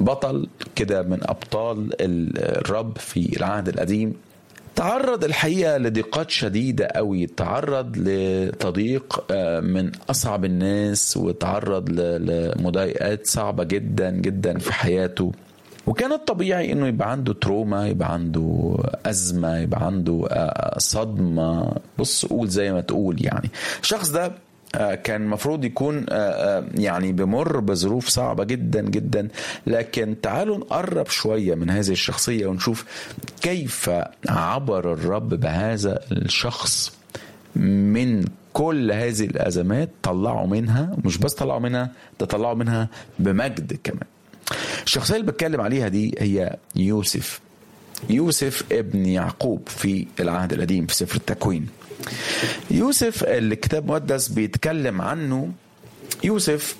بطل كده من ابطال الرب في العهد القديم تعرض الحقيقه لضيقات شديده قوي تعرض لتضييق من اصعب الناس وتعرض لمضايقات صعبه جدا جدا في حياته وكان الطبيعي انه يبقى عنده تروما يبقى عنده ازمه يبقى عنده صدمه بص قول زي ما تقول يعني الشخص ده كان المفروض يكون يعني بمر بظروف صعبة جدا جدا لكن تعالوا نقرب شوية من هذه الشخصية ونشوف كيف عبر الرب بهذا الشخص من كل هذه الأزمات طلعوا منها مش بس طلعوا منها ده طلعوا منها بمجد كمان الشخصية اللي بتكلم عليها دي هي يوسف يوسف ابن يعقوب في العهد القديم في سفر التكوين يوسف اللي الكتاب المقدس بيتكلم عنه يوسف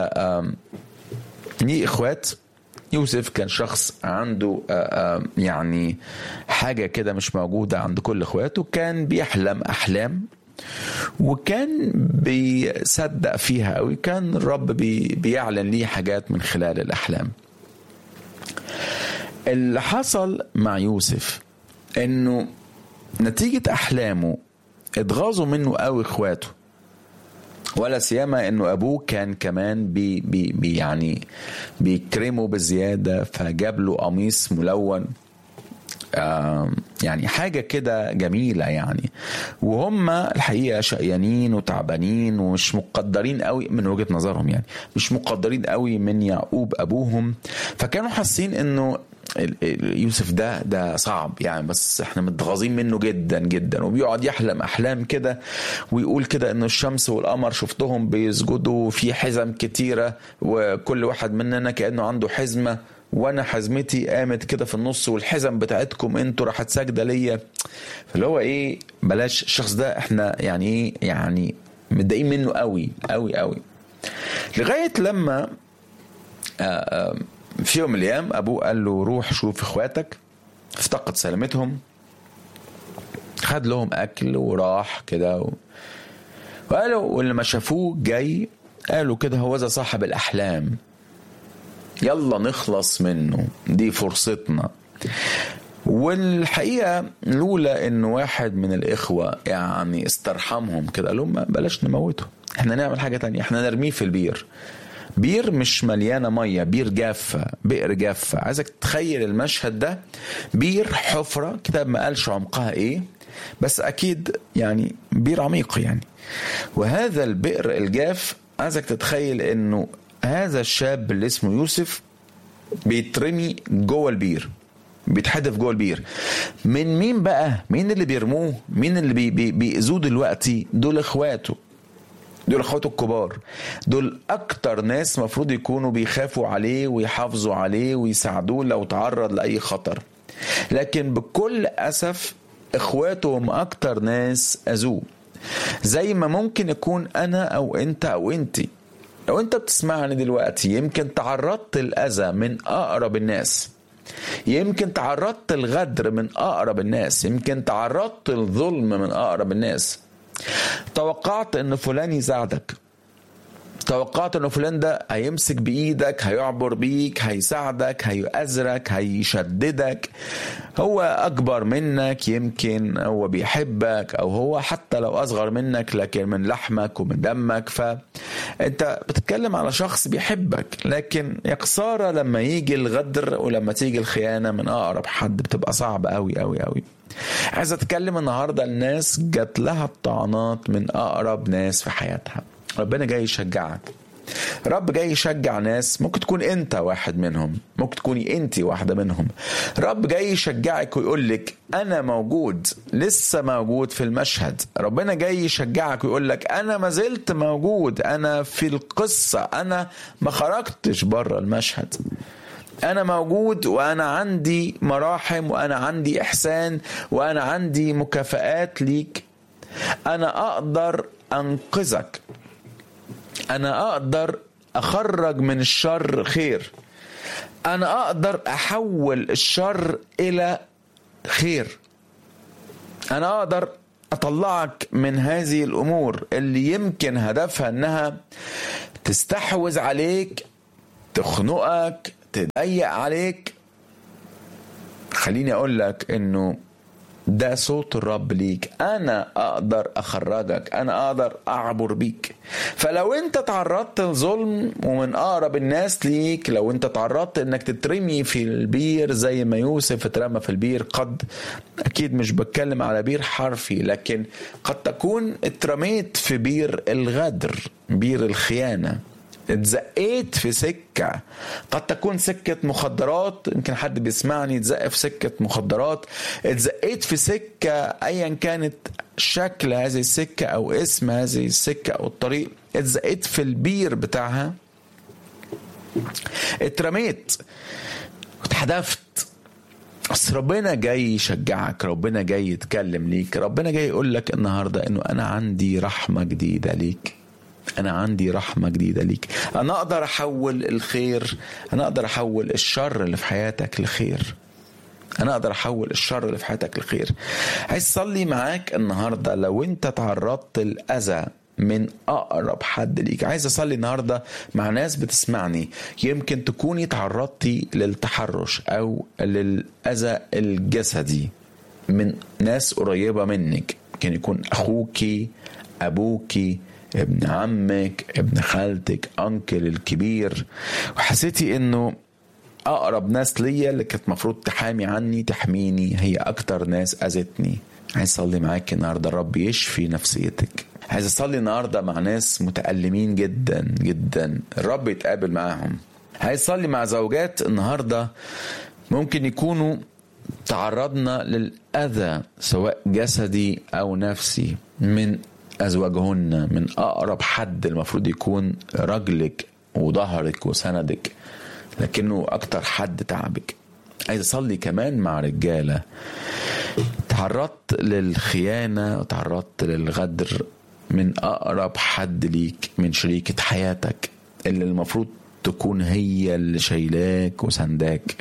ليه اخوات يوسف كان شخص عنده يعني حاجة كده مش موجودة عند كل اخواته كان بيحلم أحلام وكان بيصدق فيها قوي كان الرب بي بيعلن ليه حاجات من خلال الأحلام اللي حصل مع يوسف انه نتيجة أحلامه اتغاظوا منه قوي اخواته ولا سيما انه ابوه كان كمان بي بي بي يعني بيكرمه بزياده فجاب له قميص ملون يعني حاجة كده جميلة يعني وهم الحقيقة شقيانين وتعبانين ومش مقدرين قوي من وجهة نظرهم يعني مش مقدرين قوي من يعقوب أبوهم فكانوا حاسين إنه يوسف ده ده صعب يعني بس احنا متغاظين منه جدا جدا وبيقعد يحلم احلام كده ويقول كده انه الشمس والقمر شفتهم بيسجدوا في حزم كتيره وكل واحد مننا كانه عنده حزمه وانا حزمتي قامت كده في النص والحزم بتاعتكم انتوا راحت ساجده ليا فاللي هو ايه بلاش الشخص ده احنا يعني ايه يعني متضايقين منه قوي قوي قوي لغايه لما آآ آآ في يوم من الايام ابوه قال له روح شوف اخواتك افتقد سلامتهم خد لهم اكل وراح كده و... وقالوا ولما شافوه جاي قالوا كده هو ذا صاحب الاحلام يلا نخلص منه دي فرصتنا والحقيقه لولا ان واحد من الاخوه يعني استرحمهم كده قال لهم بلاش نموته احنا نعمل حاجه تانية احنا نرميه في البير بير مش مليانه ميه بير جافه بئر جافه عايزك تتخيل المشهد ده بير حفره كتاب ما قالش عمقها ايه بس اكيد يعني بير عميق يعني وهذا البئر الجاف عايزك تتخيل انه هذا الشاب اللي اسمه يوسف بيترمي جوه البير بيتحدف جوه البير من مين بقى مين اللي بيرموه مين اللي بي بي بيأذوه دلوقتي دول اخواته دول اخواته الكبار دول اكتر ناس مفروض يكونوا بيخافوا عليه ويحافظوا عليه ويساعدوه لو تعرض لاي خطر لكن بكل اسف اخواته هم اكتر ناس اذوه زي ما ممكن يكون انا او انت او انتي لو انت بتسمعني دلوقتي يمكن تعرضت الاذى من اقرب الناس يمكن تعرضت الغدر من اقرب الناس يمكن تعرضت الظلم من اقرب الناس توقعت ان فلان يساعدك توقعت ان فلان ده هيمسك بايدك هيعبر بيك هيساعدك هيأزرك هيشددك هو اكبر منك يمكن هو بيحبك او هو حتى لو اصغر منك لكن من لحمك ومن دمك فانت بتتكلم على شخص بيحبك لكن يا خساره لما يجي الغدر ولما تيجي الخيانه من اقرب حد بتبقى صعبه قوي قوي قوي عايز اتكلم النهارده الناس جات لها الطعنات من اقرب ناس في حياتها ربنا جاي يشجعك رب جاي يشجع ناس ممكن تكون انت واحد منهم ممكن تكوني انت واحدة منهم رب جاي يشجعك ويقول لك انا موجود لسه موجود في المشهد ربنا جاي يشجعك ويقول لك انا ما زلت موجود انا في القصة انا ما خرجتش بره المشهد انا موجود وانا عندي مراحم وانا عندي احسان وانا عندي مكافآت ليك انا اقدر انقذك انا اقدر اخرج من الشر خير انا اقدر احول الشر الى خير انا اقدر اطلعك من هذه الامور اللي يمكن هدفها انها تستحوذ عليك تخنقك تضيق عليك خليني اقول لك انه ده صوت الرب ليك انا اقدر اخرجك انا اقدر اعبر بيك فلو انت تعرضت لظلم ومن اقرب الناس ليك لو انت تعرضت انك تترمي في البير زي ما يوسف اترمى في البير قد اكيد مش بتكلم على بير حرفي لكن قد تكون اترميت في بير الغدر بير الخيانه اتزقيت في سكة قد تكون سكة مخدرات يمكن حد بيسمعني اتزق في سكة مخدرات اتزقيت في سكة ايا كانت شكل هذه السكة او اسم هذه السكة او الطريق اتزقيت في البير بتاعها اترميت اتحدفت بس ربنا جاي يشجعك ربنا جاي يتكلم ليك ربنا جاي يقول لك النهارده انه انا عندي رحمه جديده ليك انا عندي رحمه جديده ليك انا اقدر احول الخير انا اقدر احول الشر اللي في حياتك لخير انا اقدر احول الشر اللي في حياتك لخير عايز اصلي معاك النهارده لو انت تعرضت لاذى من اقرب حد ليك عايز اصلي النهارده مع ناس بتسمعني يمكن تكوني تعرضتي للتحرش او للاذى الجسدي من ناس قريبه منك ممكن يكون اخوكي ابوكي ابن عمك ابن خالتك انكل الكبير وحسيتي انه اقرب ناس ليا اللي كانت المفروض تحامي عني تحميني هي اكتر ناس اذتني عايز اصلي معاك النهارده الرب يشفي نفسيتك عايز اصلي النهارده مع ناس متألمين جدا جدا الرب يتقابل معاهم عايز اصلي مع زوجات النهارده ممكن يكونوا تعرضنا للأذى سواء جسدي أو نفسي من أزواجهن من أقرب حد المفروض يكون رجلك وظهرك وسندك لكنه أكتر حد تعبك عايز أصلي كمان مع رجالة تعرضت للخيانة وتعرضت للغدر من أقرب حد ليك من شريكة حياتك اللي المفروض تكون هي اللي شايلاك وسنداك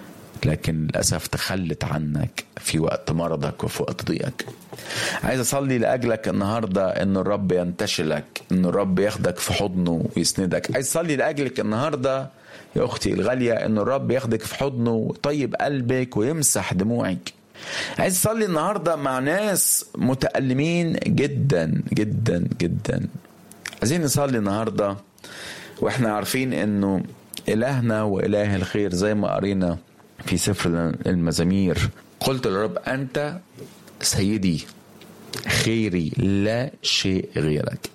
لكن للأسف تخلت عنك في وقت مرضك وفي وقت ضيقك عايز أصلي لأجلك النهاردة أن الرب ينتشلك أن الرب ياخدك في حضنه ويسندك عايز أصلي لأجلك النهاردة يا أختي الغالية أن الرب ياخدك في حضنه ويطيب قلبك ويمسح دموعك عايز أصلي النهاردة مع ناس متألمين جدا جدا جدا عايزين نصلي النهاردة واحنا عارفين انه إلهنا وإله الخير زي ما قرينا في سفر المزامير قلت للرب أنت سيدي خيري لا شيء غيرك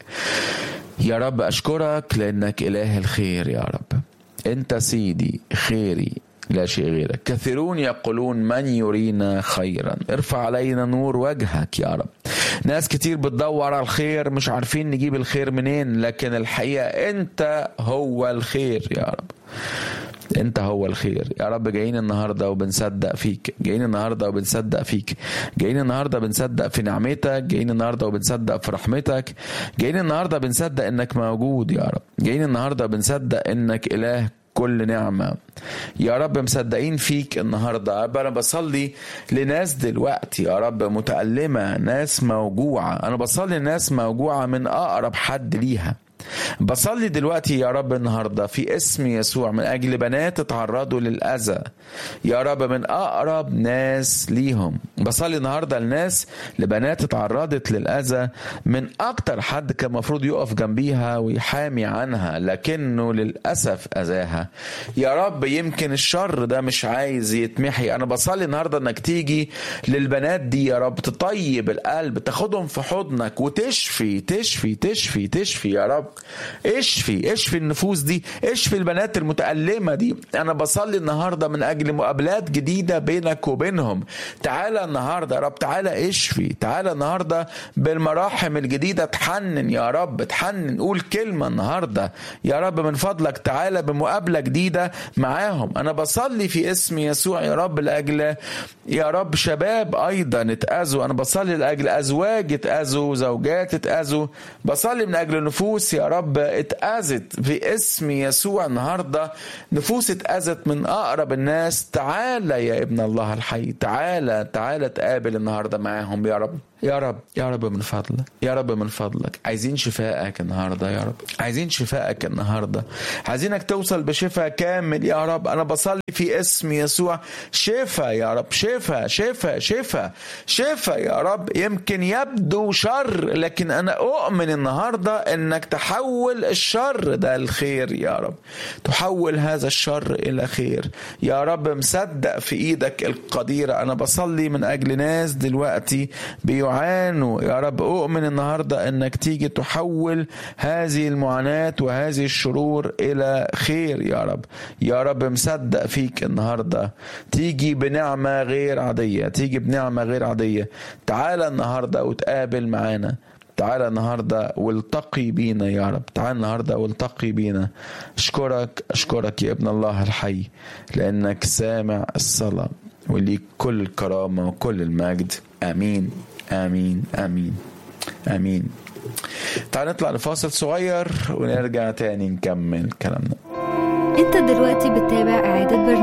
يا رب أشكرك لأنك إله الخير يا رب أنت سيدي خيري لا شيء غيرك كثيرون يقولون من يرينا خيرا ارفع علينا نور وجهك يا رب ناس كتير بتدور على الخير مش عارفين نجيب الخير منين لكن الحقيقة انت هو الخير يا رب انت هو الخير يا رب جايين النهارده وبنصدق فيك جايين النهارده وبنصدق فيك جايين النهارده بنصدق في نعمتك جايين النهارده وبنصدق في رحمتك جايين النهارده بنصدق انك موجود يا رب جايين النهارده بنصدق انك اله كل نعمة يا رب مصدقين فيك النهاردة يا رب أنا بصلي لناس دلوقتي يا رب متألمة ناس موجوعة أنا بصلي لناس موجوعة من أقرب حد ليها بصلي دلوقتي يا رب النهاردة في اسم يسوع من أجل بنات اتعرضوا للأذى يا رب من أقرب ناس ليهم بصلي النهاردة لناس لبنات اتعرضت للأذى من أكتر حد كان المفروض يقف جنبيها ويحامي عنها لكنه للأسف أذاها يا رب يمكن الشر ده مش عايز يتمحي أنا بصلي النهاردة إنك تيجي للبنات دي يا رب تطيب القلب تاخدهم في حضنك وتشفي تشفي تشفي تشفي يا رب اشفي اشفي النفوس دي اشفي البنات المتألمة دي انا بصلي النهاردة من اجل مقابلات جديدة بينك وبينهم تعالى النهاردة يا رب تعالى اشفي تعالى النهاردة بالمراحم الجديدة تحنن يا رب تحنن قول كلمة النهاردة يا رب من فضلك تعالى بمقابلة جديدة معاهم انا بصلي في اسم يسوع يا رب لاجل يا رب شباب ايضا اتأذوا انا بصلي لاجل ازواج اتأذوا زوجات اتأذوا بصلي من اجل نفوس يا رب اتأذت في اسم يسوع النهاردة نفوس اتأذت من أقرب الناس تعالى يا ابن الله الحي تعالى تعالى تقابل النهاردة معاهم يا رب يا رب يا رب من فضلك يا رب من فضلك عايزين شفائك النهارده يا رب عايزين شفائك النهارده عايزينك توصل بشفاء كامل يا رب انا بصلي في اسم يسوع شفاء يا رب شفاء شفاء شفاء شفاء يا رب يمكن يبدو شر لكن انا اؤمن النهارده انك تحول الشر ده الخير يا رب تحول هذا الشر الى خير يا رب مصدق في ايدك القديره انا بصلي من اجل ناس دلوقتي بيعانوا يا رب اؤمن النهارده انك تيجي تحول هذه المعاناه وهذه الشرور الى خير يا رب يا رب مصدق فيك النهارده تيجي بنعمه غير عاديه تيجي بنعمه غير عاديه تعالى النهارده وتقابل معانا تعالى النهارده والتقي بينا يا رب تعالى النهارده والتقي بينا اشكرك اشكرك يا ابن الله الحي لانك سامع الصلاه وليك كل الكرامه وكل المجد امين امين امين امين تعال نطلع لفاصل صغير ونرجع تاني نكمل كلامنا انت دلوقتي بتتابع اعادة برنامج